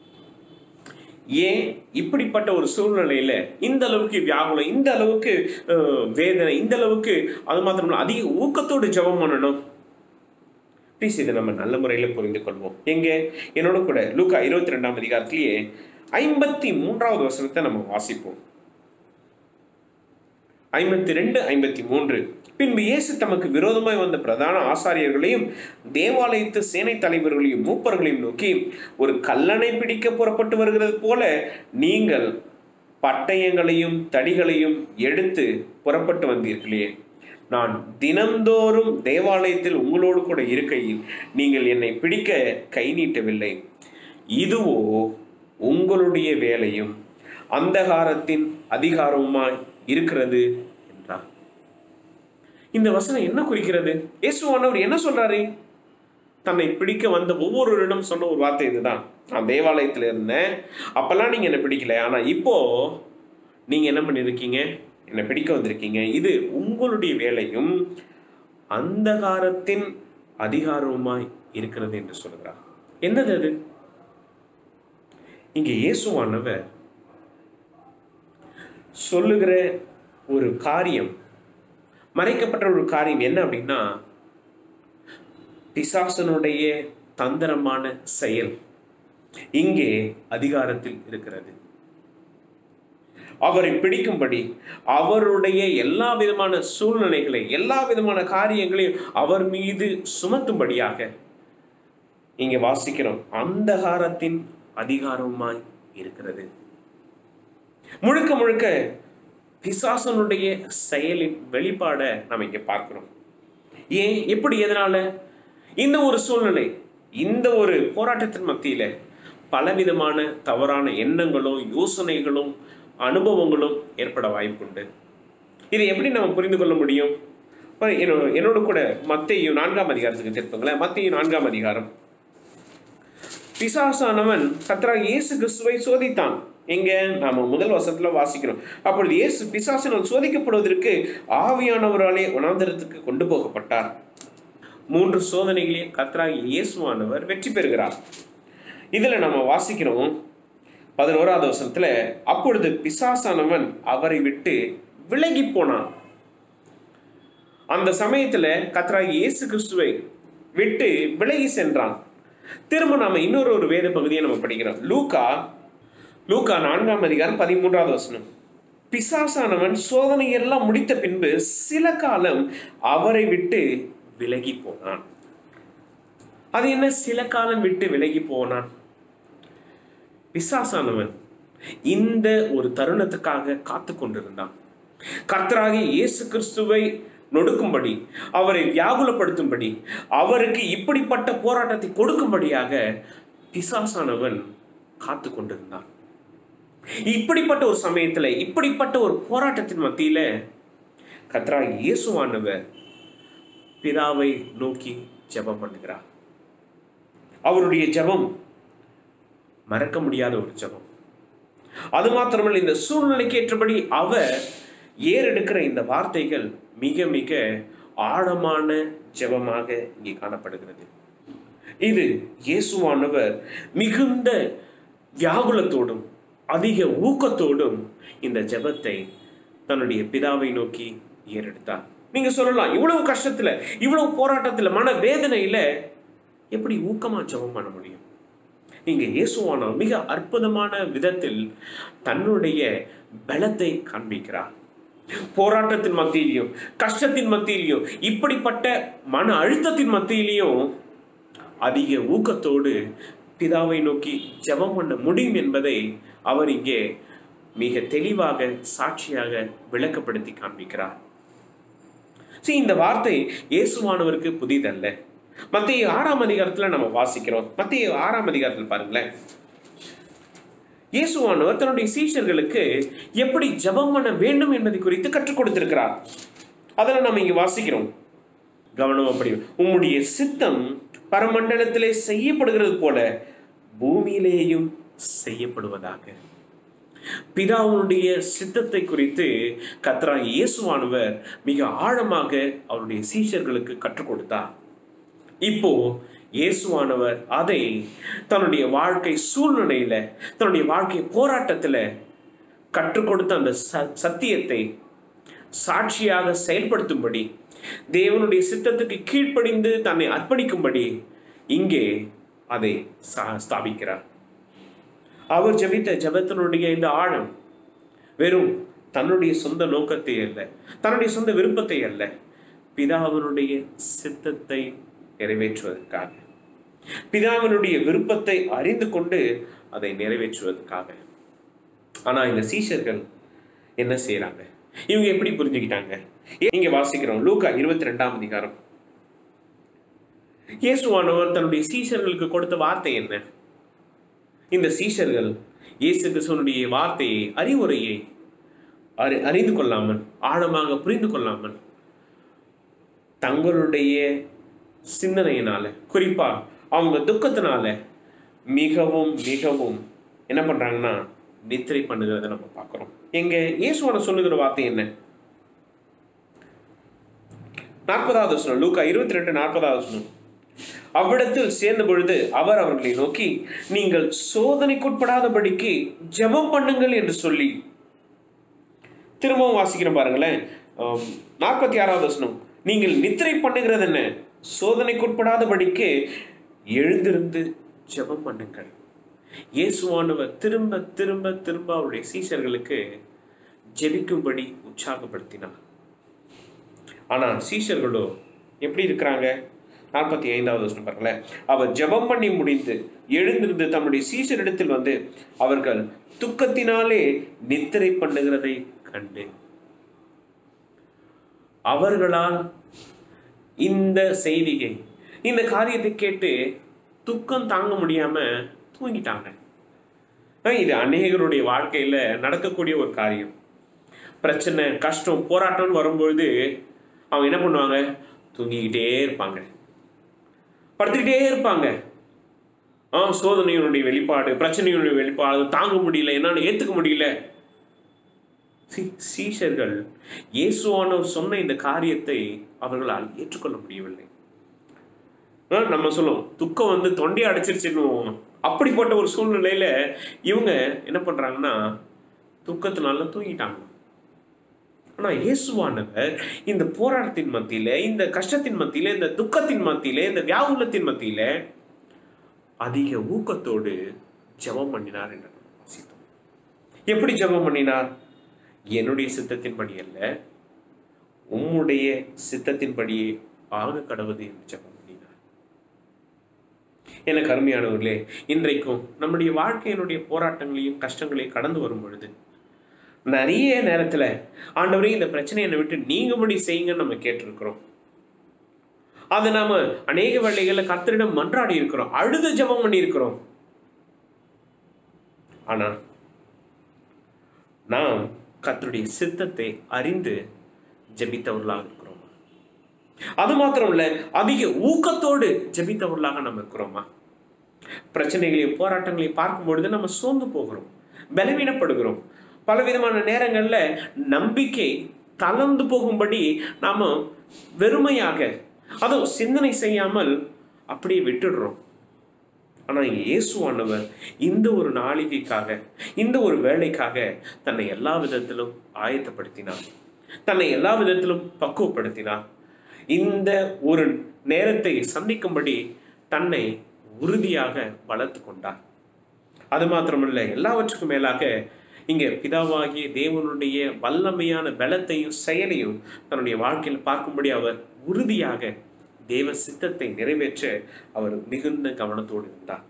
ஏன் இப்படிப்பட்ட ஒரு சூழ்நிலையில இந்த அளவுக்கு வியாகுலம் இந்த அளவுக்கு அஹ், வேதனை இந்த அளவுக்கு அது மாத்திரமல்ல அதிக ஊக்கத்தோடு ஜெபம் பண்ணணும் ப்ளீஸ் இதை நம்ம நல்ல முறையில் புரிந்து கொள்வோம் எங்க என்னோட கூட லூக்கா இருபத்தி ரெண்டாம் அதிகாரத்திலேயே ஐம்பத்தி மூன்றாவது வசனத்தை நம்ம வாசிப்போம் ஐம்பத்தி ரெண்டு ஐம்பத்தி மூன்று பின்பு இயேசு தமக்கு விரோதமாய் வந்த பிரதான ஆசாரியர்களையும் தேவாலயத்து சேனை தலைவர்களையும் மூப்பர்களையும் நோக்கி ஒரு கல்லணை பிடிக்க புறப்பட்டு வருகிறது போல நீங்கள் பட்டயங்களையும் தடிகளையும் எடுத்து புறப்பட்டு வந்தீர்களே நான் தினந்தோறும் தேவாலயத்தில் உங்களோடு கூட இருக்கையில் நீங்கள் என்னை பிடிக்க கை நீட்டவில்லை இதுவோ உங்களுடைய வேலையும் அந்தகாரத்தின் அதிகாரமுமாய் இருக்கிறது என்றார் இந்த வசனம் என்ன குறிக்கிறது இயேசுவானவர் என்ன சொல்றாரு தன்னை பிடிக்க வந்த ஒவ்வொருவரிடம் சொன்ன ஒரு வார்த்தை இதுதான் நான் தேவாலயத்தில் இருந்தேன் அப்பெல்லாம் நீங்க என்னை பிடிக்கல ஆனா இப்போ நீங்க என்ன பண்ணிருக்கீங்க என்னை பிடிக்க வந்திருக்கீங்க இது உங்களுடைய வேலையும் அந்தகாரத்தின் அதிகாரமாய் இருக்கிறது என்று சொல்கிறார் என்னது அது இங்கே இயேசுவானவர் சொல்லுகிற ஒரு காரியம் மறைக்கப்பட்ட ஒரு காரியம் என்ன அப்படின்னா பிசாசனுடைய தந்திரமான செயல் இங்கே அதிகாரத்தில் இருக்கிறது அவரை பிடிக்கும்படி அவருடைய எல்லா விதமான சூழ்நிலைகளை எல்லா விதமான காரியங்களையும் அவர் மீது சுமத்தும்படியாக இங்கே வாசிக்கிறோம் அந்தகாரத்தின் அதிகாரமாய் இருக்கிறது முழுக்க முழுக்க பிசாசனுடைய செயலின் வெளிப்பாடை நாம் இங்கே பார்க்கிறோம் ஏன் எப்படி எதனால இந்த ஒரு சூழ்நிலை இந்த ஒரு போராட்டத்தின் மத்தியில பலவிதமான தவறான எண்ணங்களும் யோசனைகளும் அனுபவங்களும் ஏற்பட வாய்ப்புண்டு இதை எப்படி நம்ம புரிந்து கொள்ள முடியும் இப்ப என்னோட என்னோட கூட மத்தையும் நான்காம் அதிகாரத்துக்கு திருப்புங்களேன் மத்தையும் நான்காம் அதிகாரம் பிசாசானவன் கர்த்தராக இயேசு கிறிஸ்துவை சோதித்தான் எங்க நாம முதல் வசத்துல வாசிக்கிறோம் அப்பொழுது இயேசு பிசாசினால் சோதிக்கப்படுவதற்கு ஆவியானவராலே வனாந்தரத்துக்கு கொண்டு போகப்பட்டார் மூன்று சோதனைகளையும் கர்த்தராக இயேசுவானவர் வெற்றி பெறுகிறார் இதுல நம்ம வாசிக்கிறோம் பதினோராவது வசனத்துல அப்பொழுது பிசாசானவன் அவரை விட்டு விலகி போனான் அந்த சமயத்துல கர்த்தராக இயேசு கிறிஸ்துவை விட்டு விலகி சென்றான் திரும்ப நாம இன்னொரு ஒரு வேத பகுதியை நம்ம படிக்கிறோம் லூக்கா லூக்கா நான்காம் அதிகாரம் பதிமூன்றாவது வசனம் பிசாசானவன் சோதனை எல்லாம் முடித்த பின்பு சில காலம் அவரை விட்டு விலகி போனான் அது என்ன சில காலம் விட்டு விலகி போனான் பிசாசானவன் இந்த ஒரு தருணத்துக்காக காத்து கொண்டிருந்தான் கர்த்தராகிய இயேசு கிறிஸ்துவை நொடுக்கும்படி அவரை வியாகுலப்படுத்தும்படி அவருக்கு இப்படிப்பட்ட போராட்டத்தை கொடுக்கும்படியாக பிசாசானவன் காத்து கொண்டிருந்தான் இப்படிப்பட்ட ஒரு சமயத்துல இப்படிப்பட்ட ஒரு போராட்டத்தின் மத்தியில கர்த்தராகிய இயேசுவானவர் பிதாவை நோக்கி ஜெபம் பண்ணுகிறார் அவருடைய ஜெபம் மறக்க முடியாத ஒரு ஜெபம் அது மாத்திரமல்ல இந்த சூழ்நிலைக்கு ஏற்றபடி அவர் ஏறெடுக்கிற இந்த வார்த்தைகள் மிக மிக ஆழமான ஜெபமாக இங்கே காணப்படுகிறது இது இயேசுவானவர் மிகுந்த வியாகுலத்தோடும் அதிக ஊக்கத்தோடும் இந்த ஜெபத்தை தன்னுடைய பிதாவை நோக்கி ஏறெடுத்தார் நீங்க சொல்லலாம் இவ்வளவு கஷ்டத்துல இவ்வளவு போராட்டத்துல மன வேதனையில எப்படி ஊக்கமா ஜெபம் பண்ண முடியும் இங்க இயேசுவானவர் மிக அற்புதமான விதத்தில் தன்னுடைய பலத்தை காண்பிக்கிறார் போராட்டத்தின் மத்தியிலையும் கஷ்டத்தின் மத்தியிலையும் இப்படிப்பட்ட மன அழுத்தத்தின் மத்தியிலையும் அதிக ஊக்கத்தோடு பிதாவை நோக்கி ஜெபம் பண்ண முடியும் என்பதை அவர் இங்கே மிக தெளிவாக சாட்சியாக விளக்கப்படுத்தி காண்பிக்கிறார் சரி இந்த வார்த்தை இயேசுவானவருக்கு புதிதல்ல மத்திய ஆறாம் அதிகாரத்துல நம்ம வாசிக்கிறோம் மத்திய ஆறாம் அதிகாரத்தில் பாருங்களேன் இயேசுவானவர் தன்னுடைய சீஷர்களுக்கு எப்படி ஜெபம் பண்ண வேண்டும் என்பதை குறித்து கற்றுக் கொடுத்திருக்கிறார் அதில் நம்ம இங்க வாசிக்கிறோம் கவனம் அப்படி உம்முடைய சித்தம் பரமண்டலத்திலே செய்யப்படுகிறது போல பூமியிலேயும் செய்யப்படுவதாக பிதாவுடைய சித்தத்தை குறித்து கத்ரா இயேசுவானவர் மிக ஆழமாக அவருடைய சீஷர்களுக்கு கற்றுக் கொடுத்தார் இப்போ இயேசுவானவர் அதை தன்னுடைய வாழ்க்கை சூழ்நிலையில தன்னுடைய வாழ்க்கை போராட்டத்துல கற்றுக் கொடுத்த அந்த ச- சத்தியத்தை சாட்சியாக செயல்படுத்தும்படி தேவனுடைய சித்தத்துக்கு கீழ்ப்படிந்து தன்னை அர்ப்பணிக்கும்படி இங்கே அதை சா- ஸ்தாபிக்கிறார் அவர் ஜெபித்த ஜெபத்தினுடைய இந்த ஆழம் வெறும் தன்னுடைய சொந்த நோக்கத்தை அல்ல தன்னுடைய சொந்த விருப்பத்தை அல்ல பிதாவினுடைய சித்தத்தை நிறைவேற்றுவதற்காக பிதாவினுடைய விருப்பத்தை அறிந்து கொண்டு அதை நிறைவேற்றுவதற்காக ஆனா இந்த சீஷர்கள் என்ன செய்யறாங்க இவங்க எப்படி புரிஞ்சுக்கிட்டாங்க ஏ- இங்க வாசிக்கிறோம் லூக்கா இருபத்தி ரெண்டாம் அதிகாரம் இயேசுவானவர் தன்னுடைய சீஷர்களுக்கு கொடுத்த வார்த்தை என்ன இந்த சீஷர்கள் இயேசு கிறிஸ்துவனுடைய வார்த்தையை அறிவுரையை அறி அறிந்து கொள்ளாமல் ஆழமாக புரிந்து கொள்ளாமல் தங்களுடைய சிந்தனையினால குறிப்பா அவங்க துக்கத்தினால மிகவும் மிகவும் என்ன பண்றாங்கன்னா நித்திரை பண்ணுகிறத நம்ம பார்க்கிறோம் எங்க இயேசுவான சொல்லுகிற வார்த்தை என்ன நாற்பதாவது வசனம் லூக்கா இருபத்தி ரெண்டு நாற்பதாவது வசனம் அவ்விடத்தில் சேர்ந்த பொழுது அவர் அவர்களை நோக்கி நீங்கள் சோதனைக்குட்படாதபடிக்கு ஜெபம் பண்ணுங்கள் என்று சொல்லி திரும்பவும் வாசிக்கிறோம் பாருங்களேன் ஆம், நாற்பத்தி ஆறாவது வசனம் நீங்கள் நித்திரை பண்ணுகிறது என்ன சோதனைக்குட்படாதபடிக்கு எழுந்திருந்து ஜெபம் பண்ணுங்கள் இயேசுவானவர் திரும்ப திரும்ப திரும்ப அவருடைய சீஷர்களுக்கு ஜெபிக்கும்படி உற்சாகப்படுத்தினார் ஆனால் சீஷர்களோ எப்படி இருக்கிறாங்க நாற்பத்தி ஐந்தாவது வசனம் பாருங்களேன் அவர் ஜெபம் பண்ணி முடிந்து எழுந்திருந்து தம்முடைய சீசரிடத்தில் வந்து அவர்கள் துக்கத்தினாலே நித்திரை பண்ணுகிறதை கண்டு அவர்களால் இந்த செய்தியை இந்த காரியத்தை கேட்டு துக்கம் தாங்க முடியாம தூங்கிட்டாங்க ஆஹ் இது அநேகருடைய வாழ்க்கையில நடக்கக்கூடிய ஒரு காரியம் பிரச்சனை கஷ்டம் போராட்டம்னு வரும்பொழுது அவங்க என்ன பண்ணுவாங்க தூங்கிக்கிட்டே இருப்பாங்க படுத்துக்கிட்டே இருப்பாங்க ஆ சோதனையினுடைய வெளிப்பாடு பிரச்சனையுடைய வெளிப்பாடு தாங்க முடியல என்னால ஏத்துக்க முடியல சீ- சீஷர்கள் இயேசுவானவர் சொன்ன இந்த காரியத்தை அவர்களால் ஏற்றுக்கொள்ள முடியவில்லை ஆ, நம்ம சொல்லுவோம் துக்கம் வந்து தொண்டையை அடைச்சிருச்சுன்னு அப்படிப்பட்ட ஒரு சூழ்நிலையில இவங்க என்ன பண்றாங்கன்னா துக்கத்தினால தூங்கிட்டாங்க ஆனா இயேசுவானவர் இந்த போராட்டத்தின் மத்தியில இந்த கஷ்டத்தின் மத்தியில இந்த துக்கத்தின் மத்தியில இந்த வியாகுலத்தின் மத்தியில அதிக ஊக்கத்தோடு ஜெபம் பண்ணினார் என்று நாம் வாசித்தோம் எப்படி ஜெபம் பண்ணினார் என்னுடைய சித்தத்தின்படி அல்ல உம்முடைய சித்தத்தின்படியே ஆக கடவுது என்று ஜெபம் பண்ணினார் எனக்கு அருமையானவர்களே இன்றைக்கும் நம்முடைய வாழ்க்கையினுடைய போராட்டங்களையும் கஷ்டங்களையும் கடந்து வரும் பொழுது நிறைய நேரத்துல ஆண்டவரே இந்த பிரச்சனையை என்னை விட்டு நீங்கும்படி செய்யுங்கன்னு நம்ம கேட்டிருக்கிறோம் அதை நாம அநேக வேளைகள்ல கர்த்தரிடம் மன்றாடி இருக்கிறோம் அழுது ஜெபம் பண்ணி இருக்கிறோம் ஆனா நாம் கர்த்தருடைய சித்தத்தை அறிந்து ஜெபித்தவர்களாக இருக்கிறோமா அது மாத்திரம் இல்ல அதிக ஊக்கத்தோடு ஜெபித்தவர்களாக நம்ம இருக்கிறோமா பிரச்சனைகளையும் போராட்டங்களையும் பார்க்கும் பொழுது நம்ம சோர்ந்து போகிறோம் பலவீனப்படுகிறோம் பலவிதமான நேரங்கள்ல நம்பிக்கை தளர்ந்து போகும்படி நாம வெறுமையாக அதுவும் சிந்தனை செய்யாமல் அப்படியே விட்டுடுறோம் ஆனா இங்க இயேசுவானவர் இந்த ஒரு நாளிகைக்காக இந்த ஒரு வேலைக்காக தன்னை எல்லா விதத்திலும் ஆயத்தப்படுத்தினார் தன்னை எல்லா விதத்திலும் பக்குவப்படுத்தினார் இந்த ஒரு நேரத்தை சந்திக்கும்படி தன்னை உறுதியாக வளர்த்து கொண்டார் அது மாத்திரமல்ல எல்லாவற்றுக்கும் மேலாக இங்க பிதாவாகிய தேவனுடைய வல்லமையான பலத்தையும் செயலையும் தன்னுடைய வாழ்க்கையில் பார்க்கும்படி அவர் உறுதியாக தேவ சித்தத்தை நிறைவேற்ற அவர் மிகுந்த கவனத்தோடு இருந்தார்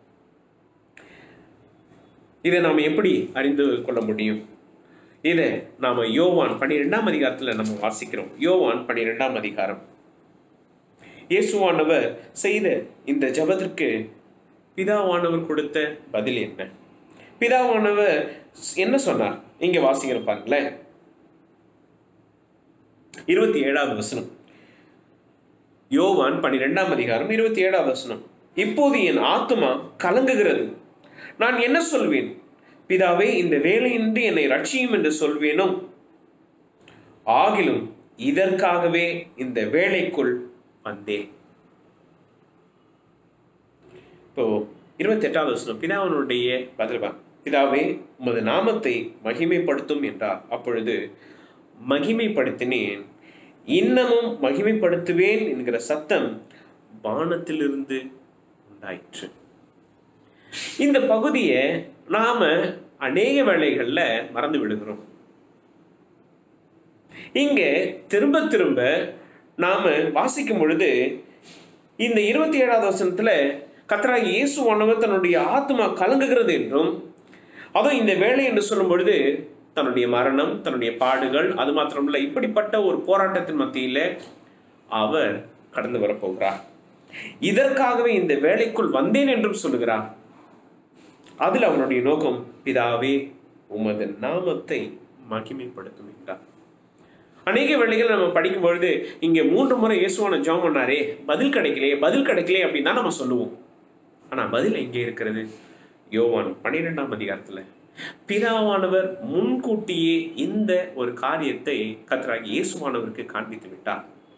இதை நாம் எப்படி அறிந்து கொள்ள முடியும் இதை நாம யோவான் பன்னிரெண்டாம் அதிகாரத்துல நம்ம வாசிக்கிறோம் யோவான் பன்னிரெண்டாம் அதிகாரம் இயேசுவானவர் செய்த இந்த ஜெபத்திற்கு பிதாவானவர் கொடுத்த பதில் என்ன பிதாவானவர் என்ன சொன்னார் இங்க வாசிக்கிற பாருங்களேன் இருபத்தி ஏழாவது வசனம் யோவான் பன்னிரெண்டாம் அதிகாரம் இருபத்தி ஏழாவது வசனம் இப்போது என் ஆத்துமா கலங்குகிறது நான் என்ன சொல்வேன் பிதாவே இந்த வேலையின்றி என்னை ரட்சியும் என்று சொல்வேனோ ஆகிலும் இதற்காகவே இந்த வேலைக்குள் வந்தேன் இப்போ இருபத்தி எட்டாவது வசனம் பிதாவனுடைய பதில் பிதாவே உமது நாமத்தை மகிமைப்படுத்தும் என்றார் அப்பொழுது மகிமைப்படுத்தினேன் இன்னமும் மகிமைப்படுத்துவேன் என்கிற சத்தம் வானத்திலிருந்து உண்டாயிற்று இந்த பகுதியை நாம அநேக வேளைகள்ல மறந்து விடுகிறோம் இங்க திரும்ப திரும்ப நாம வாசிக்கும் பொழுது இந்த இருபத்தி ஏழாவது வசனத்துல கத்தராகி இயேசுவானவர் தன்னுடைய ஆத்மா கலங்குகிறது என்றும் அதுவும் இந்த வேலை என்று சொல்லும் பொழுது தன்னுடைய மரணம் தன்னுடைய பாடுகள் அது மாத்திரமல்ல இப்படிப்பட்ட ஒரு போராட்டத்தின் மத்தியில அவர் கடந்து வரப்போகிறார் இதற்காகவே இந்த வேலைக்குள் வந்தேன் என்றும் சொல்லுகிறார் அதில் அவனுடைய நோக்கம் பிதாவே உமது நாமத்தை மகிமைப்படுத்தும் என்றார் அநேக வேளைகள் நம்ம படிக்கும் பொழுது இங்க மூன்று முறை இயேசுவான ஜெபம் பண்ணாரே பதில் கிடைக்கலையே பதில் கிடைக்கலையே அப்படின்னு தான் நம்ம சொல்லுவோம் ஆனா பதில் எங்கே இருக்கிறது யோவான் பன்னிரெண்டாம் அதிகாரத்துல பிதாவானவர் முன்கூட்டியே இந்த ஒரு காரியத்தை கத்தராகி இயேசுவானவருக்கு காண்பித்து விட்டார்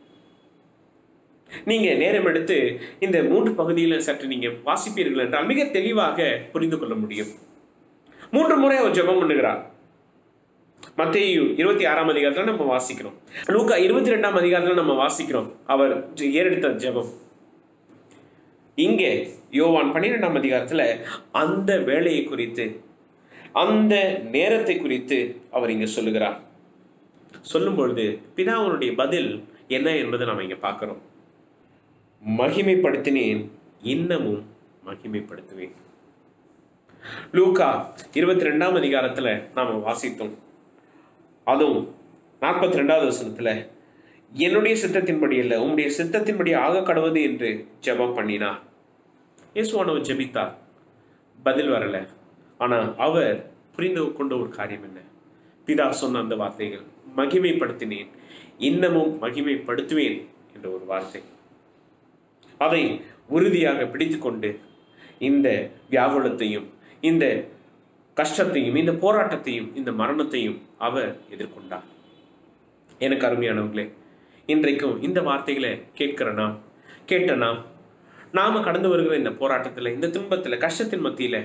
நீங்க நேரம் எடுத்து இந்த மூன்று பகுதியில சற்று நீங்க வாசிப்பீர்கள் என்றால் மிக தெளிவாக புரிந்து கொள்ள முடியும் மூன்று முறை அவர் ஜெபம் பண்ணுகிறார் மத்தேயு இருபத்தி ஆறாம் அதிகாரத்துல நம்ம வாசிக்கிறோம் லூக்கா இருபத்தி ரெண்டாம் அதிகாரத்துல நம்ம வாசிக்கிறோம் அவர் ஜெ- ஏறெடுத்த ஜெபம் இங்கே யோவான் பன்னிரெண்டாம் அதிகாரத்துல அந்த வேலையை குறித்து அந்த நேரத்தை குறித்து அவர் இங்க சொல்லுகிறார் சொல்லும் பொழுது பிதாவனுடைய பதில் என்ன என்பதை நாம இங்க பார்க்கிறோம் மகிமைப்படுத்தினேன் இன்னமும் மகிமைப்படுத்துவேன் லூக்கா இருபத்தி ரெண்டாம் அதிகாரத்துல நாம வாசித்தோம் அதுவும் நாற்பத்தி ரெண்டாவது வசனத்துல என்னுடைய சித்தத்தின்படி அல்ல உம்முடைய சித்தத்தின்படி ஆக கடவுது என்று ஜெபம் பண்ணினார் இயேசுவானவர் ஜெபித்தார் பதில் வரல ஆனா அவர் புரிந்து கொண்ட ஒரு காரியம் என்ன பிதா சொன்ன அந்த வார்த்தைகள் மகிமைப்படுத்தினேன் இன்னமும் மகிமைப்படுத்துவேன் என்ற ஒரு வார்த்தை அதை உறுதியாக பிடித்துக்கொண்டு இந்த வியாகுலத்தையும் இந்த கஷ்டத்தையும் இந்த போராட்டத்தையும் இந்த மரணத்தையும் அவர் எதிர்கொண்டார் எனக்கு அருமையானவர்களே இன்றைக்கும் இந்த வார்த்தைகளை கேட்கிற நாம் கேட்ட நாம் நாம கடந்து வருகிற இந்த போராட்டத்தில் இந்த துன்பத்தில் கஷ்டத்தின் மத்தியில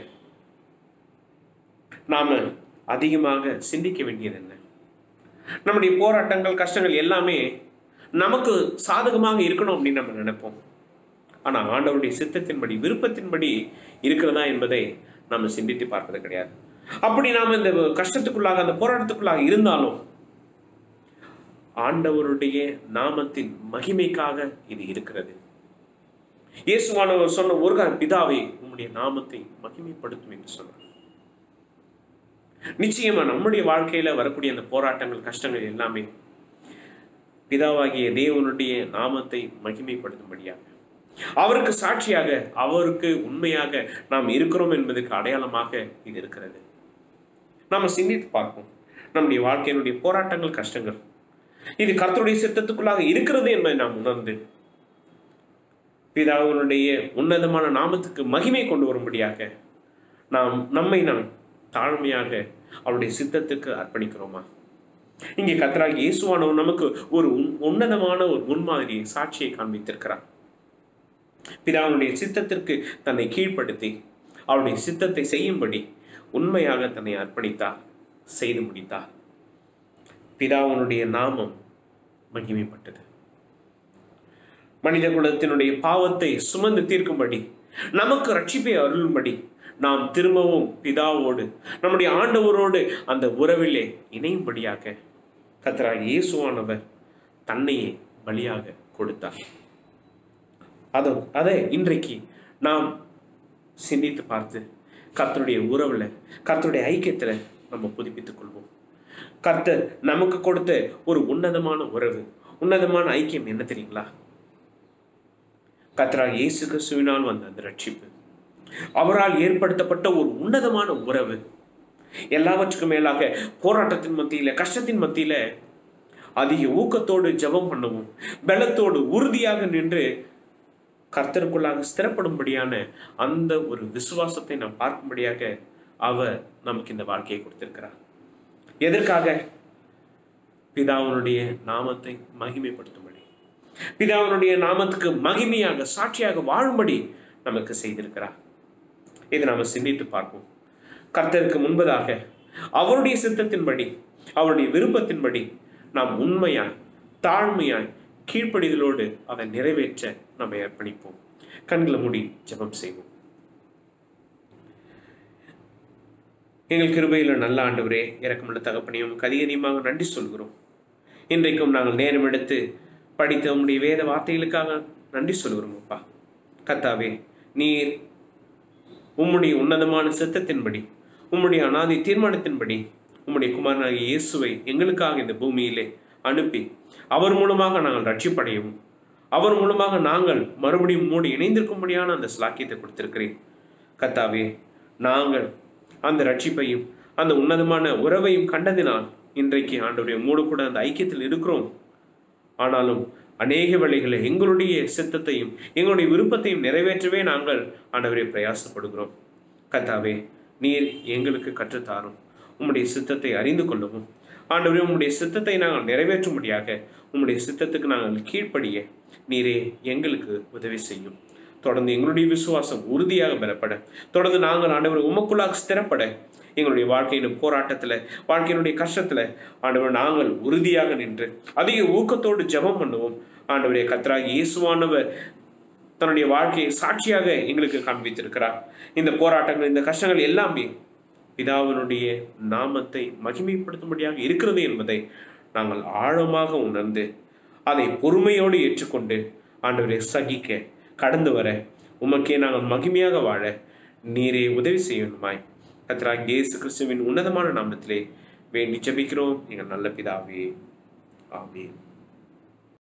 நாம அதிகமாக சிந்திக்க வேண்டியது என்ன நம்முடைய போராட்டங்கள் கஷ்டங்கள் எல்லாமே நமக்கு சாதகமாக இருக்கணும் அப்படின்னு நம்ம நினைப்போம் ஆனா ஆண்டவருடைய சித்தத்தின்படி விருப்பத்தின்படி இருக்கிறதா என்பதை நம்ம சிந்தித்து பார்ப்பது கிடையாது அப்படி நாம இந்த கஷ்டத்துக்குள்ளாக அந்த போராட்டத்துக்குள்ளாக இருந்தாலும் ஆண்டவருடைய நாமத்தின் மகிமைக்காக இது இருக்கிறது இயேசுவானவர் சொன்ன ஒரு காலம் பிதாவே உம்முடைய நாமத்தை மகிமைப்படுத்தும் என்று சொன்னார் நிச்சயமா நம்முடைய வாழ்க்கையில வரக்கூடிய அந்த போராட்டங்கள் கஷ்டங்கள் எல்லாமே பிதாவாகிய தேவனுடைய நாமத்தை மகிமைப்படுத்தும்படியாக அவருக்கு சாட்சியாக அவருக்கு உண்மையாக நாம் இருக்கிறோம் என்பதற்கு அடையாளமாக இது இருக்கிறது நாம சிந்தித்து பார்ப்போம் நம்முடைய வாழ்க்கையினுடைய போராட்டங்கள் கஷ்டங்கள் இது கர்த்தருடைய சித்தத்துக்குள்ளாக இருக்கிறது என்பதை நாம் உணர்ந்து பிதாவினுடைய உன்னதமான நாமத்துக்கு மகிமை கொண்டு வரும்படியாக நாம் நம்மை நாம் தாழ்மையாக அவருடைய சித்தத்துக்கு அர்ப்பணிக்கிறோமா இங்கே கத்தராக இயேசுவானவர் நமக்கு ஒரு உன்- உன்னதமான ஒரு முன்மாதிரியை சாட்சியை காண்பித்திருக்கிறார் பிதாவுடைய சித்தத்திற்கு தன்னை கீழ்ப்படுத்தி அவருடைய சித்தத்தை செய்யும்படி உண்மையாக தன்னை அர்ப்பணித்தார் செய்து முடித்தார் பிதாவுனுடைய நாமம் மகிமைப்பட்டது மனித குலத்தினுடைய பாவத்தை சுமந்து தீர்க்கும்படி நமக்கு ரட்சிப்பை அருளும்படி நாம் திரும்பவும் பிதாவோடு நம்முடைய ஆண்டவரோடு அந்த உறவிலே இணையும்படியாக கத்தராக இயேசுவானவர் தன்னையே பலியாக கொடுத்தார் அதோ அதை இன்றைக்கு நாம் சிந்தித்து பார்த்து கர்த்தருடைய உறவுல கர்த்தருடைய ஐக்கியத்துல நம்ம புதுப்பித்துக் கொள்வோம் கர்த்தர் நமக்கு கொடுத்த ஒரு உன்னதமான உறவு உன்னதமான ஐக்கியம் என்ன தெரியுங்களா கர்த்தராக இயேசு கிறிஸ்துவினால் வந்த அந்த ரட்சிப்பு அவரால் ஏற்படுத்தப்பட்ட ஒரு உன்னதமான உறவு எல்லாவற்றுக்கும் மேலாக போராட்டத்தின் மத்தியில கஷ்டத்தின் மத்தியில அதிக ஊக்கத்தோடு ஜெபம் பண்ணவும் பலத்தோடு உறுதியாக நின்று கர்த்தருக்குள்ளாக ஸ்திரப்படும்படியான அந்த ஒரு விசுவாசத்தை நாம் பார்க்கும்படியாக அவர் நமக்கு இந்த வாழ்க்கையை கொடுத்திருக்கிறார் எதற்காக பிதாவினுடைய நாமத்தை மகிமைப்படுத்தும்படி பிதாவினுடைய நாமத்துக்கு மகிமையாக சாட்சியாக வாழும்படி நமக்கு செய்திருக்கிறார் இதை நாம சிந்தித்து பார்ப்போம் கர்த்தருக்கு முன்பதாக அவருடைய சித்தத்தின்படி அவருடைய விருப்பத்தின்படி நாம் உண்மையாய் தாழ்மையாய் கீழ்ப்படிதலோடு அதை நிறைவேற்ற நம்மை அர்ப்பணிப்போம் கண்களை மூடி ஜெபம் செய்வோம் எங்கள் கிருபையில் நல்ல ஆண்டவரே இறக்கமுள்ள தகப்பனையும் கதிகரியமாக நன்றி சொல்கிறோம் இன்றைக்கும் நாங்கள் நேரம் எடுத்து படித்த உம்முடைய வேத வார்த்தைகளுக்காக நன்றி சொல்கிறோம் அப்பா கத்தாவே நீர் உம்முடைய உன்னதமான சித்தத்தின்படி உம்முடைய அனாதி தீர்மானத்தின்படி உம்முடைய குமாரனாகிய இயேசுவை எங்களுக்காக இந்த பூமியிலே அனுப்பி அவர் மூலமாக நாங்கள் ரட்சிப்படையவும் அவர் மூலமாக நாங்கள் மறுபடியும் மூடி இணைந்திருக்கும்படியான அந்த ஸ்லாக்கியத்தை கொடுத்திருக்கிறேன் கத்தாவே நாங்கள் அந்த ரட்சிப்பையும் அந்த உன்னதமான உறவையும் கண்டதினால் இன்றைக்கு ஆண்டவருடைய மூடு கூட அந்த ஐக்கியத்தில் இருக்கிறோம் ஆனாலும் அநேக வேளைகளை எங்களுடைய சித்தத்தையும் எங்களுடைய விருப்பத்தையும் நிறைவேற்றவே நாங்கள் ஆண்டவரை பிரயாசப்படுகிறோம் கத்தாவே நீர் எங்களுக்கு கற்றுத்தாரும் உம்முடைய சித்தத்தை அறிந்து கொள்ளவும் ஆண்டவரே உம்முடைய சித்தத்தை நாங்கள் நிறைவேற்றும்படியாக உம்முடைய சித்தத்துக்கு நாங்கள் கீழ்ப்படிய நீரே எங்களுக்கு உதவி செய்யும் தொடர்ந்து எங்களுடைய விசுவாசம் உறுதியாக பெறப்பட தொடர்ந்து நாங்கள் ஆண்டவர் உமக்குள்ளாக ஸ்திரப்பட எங்களுடைய வாழ்க்கையின் போராட்டத்தில் வாழ்க்கையினுடைய கஷ்டத்தில் ஆண்டவர் நாங்கள் உறுதியாக நின்று அதிக ஊக்கத்தோடு ஜெபம் பண்ணுவோம் ஆண்டவரே கத்ராகி இயேசுவானவர் தன்னுடைய வாழ்க்கையை சாட்சியாக எங்களுக்கு காண்பித்திருக்கிறார் இந்த போராட்டங்கள் இந்த கஷ்டங்கள் எல்லாமே பிதாவினுடைய நாமத்தை மகிமைப்படுத்தும்படியாக இருக்கிறது என்பதை நாங்கள் ஆழமாக உணர்ந்து அதை பொறுமையோடு ஏற்றுக்கொண்டு ஆண்டவரை சகிக்க கடந்து வர உமக்கே நாங்கள் மகிமையாக வாழ நீரே உதவி செய்யணுமாய் கத்ராக் இயேசு கிறிஸ்துவின் உன்னதமான நாமத்திலே வேண்டி ஜெபிக்கிறோம் எங்கள் நல்ல பிதாவே ஆமென்